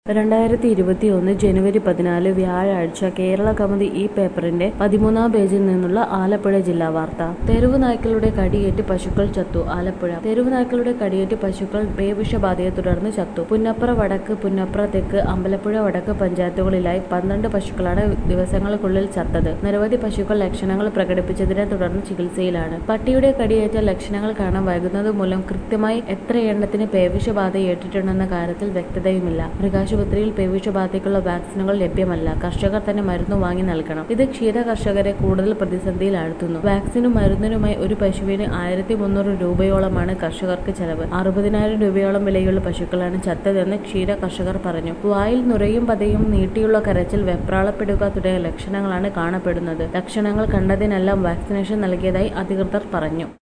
രണ്ടായിരത്തി ഇരുപത്തിയൊന്ന് ജനുവരി പതിനാല് വ്യാഴാഴ്ച കേരള കൗമുദി ഈ പേപ്പറിന്റെ പതിമൂന്നാം പേജിൽ നിന്നുള്ള ആലപ്പുഴ ജില്ലാ വാർത്ത തെരുവ് നായ്ക്കളുടെ കടിയേറ്റ് പശുക്കൾ ചത്തു ആലപ്പുഴ തെരുവ് നായ്ക്കളുടെ കടിയേറ്റ് പശുക്കൾ പേവിഷബാധയെ തുടർന്ന് ചത്തു പുന്നപ്ര വടക്ക് പുന്നപ്ര തെക്ക് അമ്പലപ്പുഴ വടക്ക് പഞ്ചായത്തുകളിലായി പന്ത്രണ്ട് പശുക്കളാണ് ദിവസങ്ങൾക്കുള്ളിൽ ചത്തത് നിരവധി പശുക്കൾ ലക്ഷണങ്ങൾ പ്രകടിപ്പിച്ചതിനെ തുടർന്ന് ചികിത്സയിലാണ് പട്ടിയുടെ കടിയേറ്റ ലക്ഷണങ്ങൾ കാണാൻ വൈകുന്നത് മൂലം കൃത്യമായി എത്ര എണ്ണത്തിന് പേവിഷബാധ ഏറ്റിട്ടുണ്ടെന്ന കാര്യത്തിൽ വ്യക്തതയുമില്ല മൃഗാശുപത്രിയിൽ പേവിഷബാധയ്ക്കുള്ള വാക്സിനുകൾ ലഭ്യമല്ല കർഷകർ തന്നെ മരുന്ന് വാങ്ങി നൽകണം ഇത് ക്ഷീര കർഷകരെ കൂടുതൽ പ്രതിസന്ധിയിലാഴ്ത്തുന്നു വാക്സിനും മരുന്നിനുമായി ഒരു പശുവിന് ആയിരത്തി മുന്നൂറ് രൂപയോളമാണ് കർഷകർക്ക് ചെലവ് അറുപതിനായിരം രൂപയോളം വിലയുള്ള പശുക്കളാണ് ചത്തതെന്ന് ക്ഷീര കർഷകർ പറഞ്ഞു വായിൽ നുരയും പതയും നീട്ടിയുള്ള കരച്ചിൽ വെപ്രാളപ്പെടുക തുടങ്ങിയ ലക്ഷണങ്ങളാണ് കാണപ്പെടുന്നത് ലക്ഷണങ്ങൾ കണ്ടതിനെല്ലാം വാക്സിനേഷൻ നൽകിയതായി അധികൃതർ പറഞ്ഞു